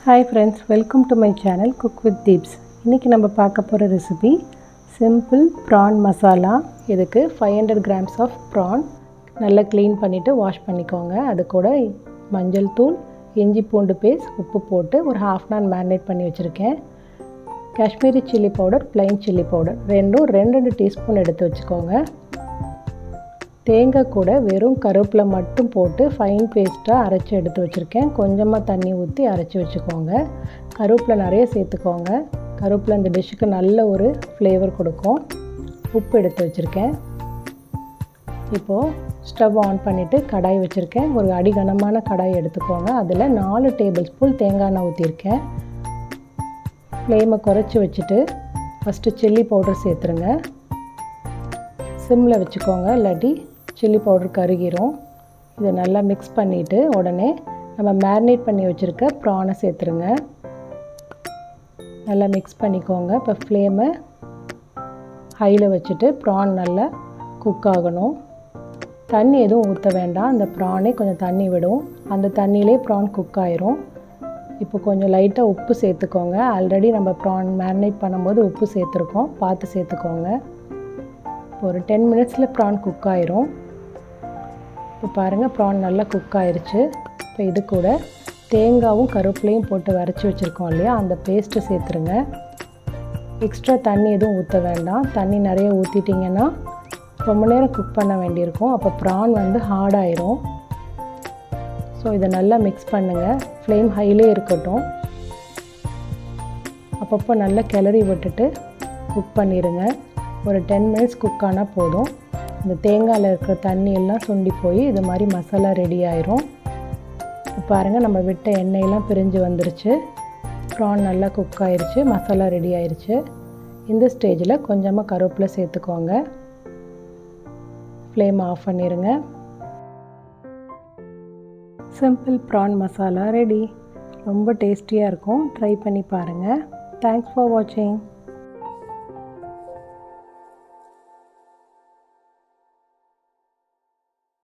hi friends welcome to my channel cook with Deeps இன்றைக்கி நம்ம பார்க்க போகிற ரெசிபி சிம்பிள் ப்ரான் மசாலா இதுக்கு five hundred grams of prawn நல்லா க்ளீன் பண்ணிவிட்டு வாஷ் பண்ணிக்கோங்க அது கூட மஞ்சள் தூள் இஞ்சி பூண்டு பேஸ்ட் உப்பு போட்டு ஒரு ஹாஃப் அன் ஹவர் மேரினேட் பண்ணி வச்சுருக்கேன் Kashmiri chilli powder plain chilli powder ரெண்டும் ரெண்டு ரெண்டு டீஸ்பூன் எடுத்து வச்சுக்கோங்க தேங்காய் கூட வெறும் கருவேப்பிலை மட்டும் போட்டு ஃபைன் பேஸ்ட்டாக அரைச்சி எடுத்து வச்சுருக்கேன் கொஞ்சமாக தண்ணி ஊற்றி அரைச்சி வச்சுக்கோங்க கருவேப்பிலை நிறைய சேர்த்துக்கோங்க கருவேப்பிலை இந்த டிஷ்ஷுக்கு நல்ல ஒரு ஃப்ளேவர் கொடுக்கும் உப்பு எடுத்து வச்சுருக்கேன் இப்போது ஸ்டவ் ஆன் பண்ணிவிட்டு கடாய் வச்சுருக்கேன் ஒரு அடிகனமான கடாய் எடுத்துக்கோங்க அதில் நாலு டேபிள் ஸ்பூன் தேங்காய் எண்ணெய் ஊற்றிருக்கேன் ஃப்ளேமை குறைச்சி வச்சுட்டு ஃபஸ்ட்டு சில்லி பவுடர் சேர்த்துருங்க சிம்மில் வச்சுக்கோங்க இல்லாட்டி சில்லி பவுடர் கருகிரும் இதை நல்லா மிக்ஸ் பண்ணிவிட்டு உடனே நம்ம மேரினேட் பண்ணி வச்சுருக்க ப்ரானை சேர்த்துருங்க நல்லா மிக்ஸ் பண்ணிக்கோங்க இப்போ ஃப்ளேமை ஹையில் வச்சுட்டு ப்ரான் நல்லா குக் ஆகணும் தண்ணி எதுவும் ஊற்ற வேண்டாம் அந்த ப்ரானே கொஞ்சம் தண்ணி விடும் அந்த தண்ணியிலே ப்ரான் குக் ஆயிரும் இப்போ கொஞ்சம் லைட்டாக உப்பு சேர்த்துக்கோங்க ஆல்ரெடி நம்ம ப்ரான் மேரினேட் பண்ணும்போது உப்பு சேர்த்துருக்கோம் பார்த்து சேர்த்துக்கோங்க இப்போ ஒரு டென் மினிட்ஸில் ப்ரான் குக் ஆயிரும் இப்போ பாருங்கள் ப்ரான் நல்லா குக் ஆயிருச்சு இப்போ இது கூட தேங்காவும் கருவேப்பிலையும் போட்டு வரைச்சி வச்சுருக்கோம் இல்லையா அந்த பேஸ்ட்டு சேர்த்துருங்க எக்ஸ்ட்ரா தண்ணி எதுவும் ஊற்ற வேண்டாம் தண்ணி நிறைய ஊற்றிட்டிங்கன்னா ரொம்ப நேரம் குக் பண்ண வேண்டியிருக்கும் அப்போ ப்ரான் வந்து ஹார்டாயிரும் ஸோ இதை நல்லா மிக்ஸ் பண்ணுங்கள் ஃப்ளேம் ஹைலே இருக்கட்டும் அப்பப்போ நல்லா கிளறி விட்டுட்டு குக் பண்ணிடுங்க ஒரு டென் மினிட்ஸ் குக் ஆனால் போதும் இந்த தேங்காயில் இருக்கிற தண்ணி எல்லாம் சுண்டி போய் இது மாதிரி மசாலா ரெடி ஆயிரும் பாருங்கள் நம்ம விட்ட எண்ணெயெல்லாம் பிரிஞ்சு வந்துருச்சு ப்ரான் நல்லா குக் ஆயிருச்சு மசாலா ரெடி ஆயிருச்சு இந்த ஸ்டேஜில் கொஞ்சமாக கருவேப்பிலை சேர்த்துக்கோங்க ஃப்ளேம் ஆஃப் பண்ணிடுங்க சிம்பிள் ப்ரான் மசாலா ரெடி ரொம்ப டேஸ்டியாக இருக்கும் ட்ரை பண்ணி பாருங்கள் தேங்க்ஸ் ஃபார் வாட்சிங்